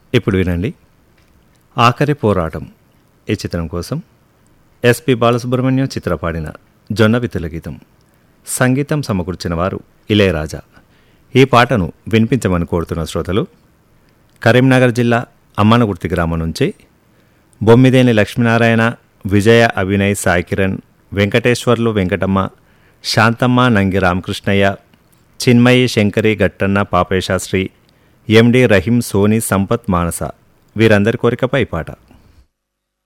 ఇప్పుడు వినండి ఆఖరి పోరాటం ఈ చిత్రం కోసం ఎస్పి బాలసుబ్రహ్మణ్యం చిత్ర పాడిన జొన్న వితుల గీతం సంగీతం సమకూర్చిన వారు ఇళయరాజా ఈ పాటను వినిపించమని కోరుతున్న శ్రోతలు కరీంనగర్ జిల్లా అమ్మనగుర్తి గ్రామం నుంచి బొమ్మిదేని లక్ష్మీనారాయణ విజయ అభినయ్ సాయి కిరణ్ వెంకటేశ్వర్లు వెంకటమ్మ శాంతమ్మ నంగి రామకృష్ణయ్య చిన్మయి శంకరి గట్టన్న పాపేశాశ్రీ ఎండి రహీం సోని సంపత్ మానస వీరందరి కోరికపై ఈ పాట